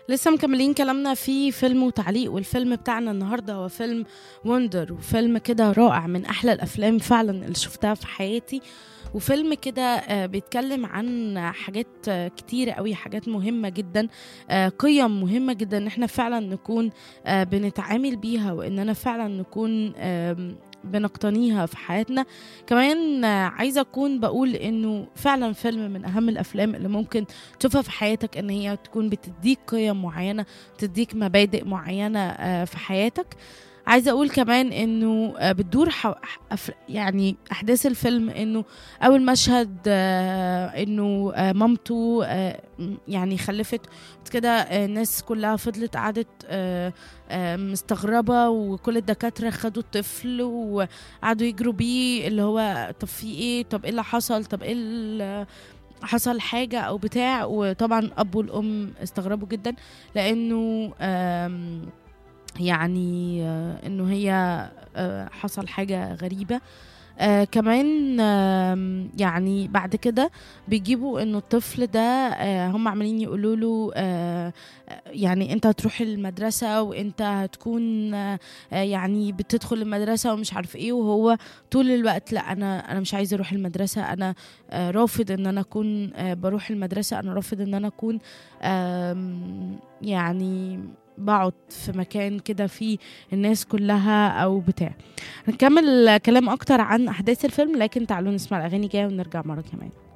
لسه مكملين كلامنا في فيلم وتعليق والفيلم بتاعنا النهارده هو فيلم وندر وفيلم كده رائع من احلى الافلام فعلا اللي شفتها في حياتي وفيلم كده آه، بيتكلم عن حاجات آه، كتيرة قوي حاجات مهمة جدا آه، قيم مهمة جدا ان احنا فعلا نكون آه، بنتعامل بيها واننا فعلا نكون آم، بنقتنيها في حياتنا كمان آه، عايزة أكون بقول إنه فعلا فيلم من أهم الأفلام اللي ممكن تشوفها في حياتك إن هي تكون بتديك قيم معينة بتديك مبادئ معينة آه، في حياتك عايزة أقول كمان إنه آه، بتدور حو... أف- يعني أحداث الفيلم إنه أول مشهد آه، إنه آه، مامته آه، م- يعني خلفت كده آه، الناس كلها فضلت قعدت آه، آه، مستغربة وكل الدكاترة خدوا الطفل وقعدوا يجروا بيه اللي هو طب في ايه طب ايه اللي حصل طب ايه اللي حصل حاجة أو بتاع وطبعا أب والأم استغربوا جدا لأنه آم، يعني آه، إنه هي آه، حصل حاجة غريبة آه كمان آم، يعني بعد كده بيجيبوا انه الطفل ده آه هم عمالين يقولوا له آه آه، يعني انت هتروح المدرسه وانت هتكون آه آه، يعني بتدخل المدرسه ومش عارف ايه وهو طول الوقت لا انا انا مش عايز اروح المدرسه انا آه رافض ان انا اكون آه بروح المدرسه انا رافض ان انا اكون آم، يعني بقعد في مكان كده فيه الناس كلها او بتاع هنكمل كلام اكتر عن احداث الفيلم لكن تعالوا نسمع الاغاني جايه ونرجع مره كمان